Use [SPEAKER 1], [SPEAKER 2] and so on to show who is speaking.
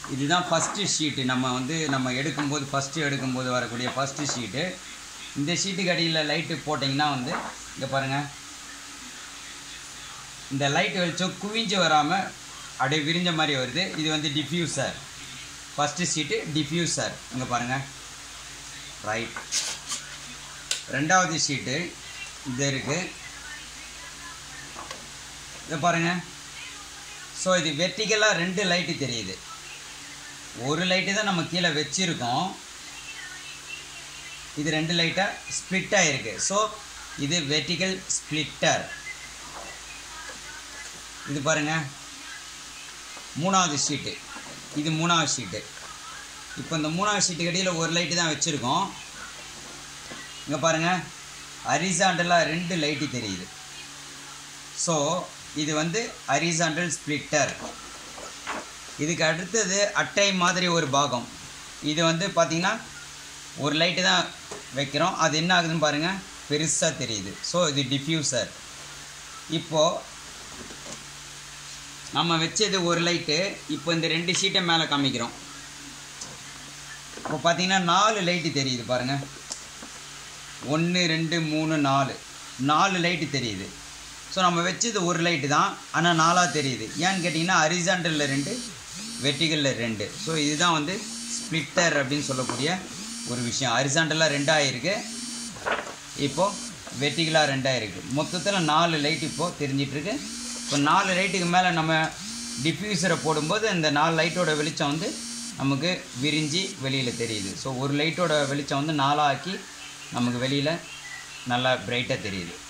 [SPEAKER 1] இதுதான் first sheet நம்ம வந்து நம்ம எடுக்கும்போது ஃபஸ்ட்டு எடுக்கும்போது வரக்கூடிய ஃபஸ்ட்டு ஷீட்டு இந்த ஷீட்டுக்கு அடியில் லைட்டு போட்டிங்கன்னா வந்து இங்கே பாருங்கள் இந்த லைட் வெளிச்சம் குவிஞ்சு வராமல் அப்படியே விரிஞ்ச மாதிரி வருது இது வந்து டிஃப்யூசர் ஃபஸ்ட்டு ஷீட்டு டிஃப்யூசர் இங்கே பாருங்கள் ரைட் ரெண்டாவது ஷீட்டு இது இருக்குது இதை பாருங்கள் ஸோ இது வெர்டிக்கலாக ரெண்டு லைட்டு தெரியுது ஒரு லைட்டு தான் நம்ம கீழே வச்சுருக்கோம் இது ரெண்டு லைட்டாக ஸ்ப்ளிட் ஆகிருக்கு ஸோ இது வெர்டிக்கல் ஸ்ப்ளிட்டர் இது பாருங்க மூணாவது ஷீட்டு இது மூணாவது ஷீட்டு இப்போ இந்த மூணாவது ஷீட்டுக்கு அடியில் ஒரு லைட்டு தான் வச்சுருக்கோம் இங்கே பாருங்கள் ஹரிசாண்டலாக ரெண்டு லைட்டு தெரியுது ஸோ இது வந்து ஹரிசாண்டல் ஸ்ப்ளிட்டர் இதுக்கு அடுத்தது அட்டை மாதிரி ஒரு பாகம் இது வந்து பார்த்திங்கன்னா ஒரு லைட்டு தான் வைக்கிறோம் அது என்ன ஆகுதுன்னு பாருங்கள் பெருசாக தெரியுது ஸோ இது டிஃப்யூசர் இப்போது நம்ம வச்சது ஒரு லைட்டு இப்போ இந்த ரெண்டு ஷீட்டை மேலே காமிக்கிறோம் இப்போ பார்த்தீங்கன்னா நாலு லைட்டு தெரியுது பாருங்கள் ஒன்று ரெண்டு மூணு நாலு நாலு லைட்டு தெரியுது ஸோ நம்ம வச்சது ஒரு லைட்டு தான் ஆனால் நாலாக தெரியுது ஏன்னு கேட்டிங்கன்னா ஹரிசாண்டலில் ரெண்டு வெர்டிகலில் ரெண்டு ஸோ இதுதான் வந்து ஸ்ப்ளிட்டர் அப்படின்னு சொல்லக்கூடிய ஒரு விஷயம் ஹரிசாண்டலாக ரெண்டாக இருக்குது இப்போது வெர்டிகலாக ரெண்டாக இருக்குது மொத்தத்தில் நாலு லைட் இப்போது தெரிஞ்சிட்ருக்கு இப்போ நாலு லைட்டுக்கு மேலே நம்ம டிஃப்யூசரை போடும்போது இந்த நாலு லைட்டோட வெளிச்சம் வந்து நமக்கு விரிஞ்சு வெளியில் தெரியுது ஸோ ஒரு லைட்டோட வெளிச்சம் வந்து நாலாக்கி நமக்கு வெளியில் நல்லா பிரைட்டாக தெரியுது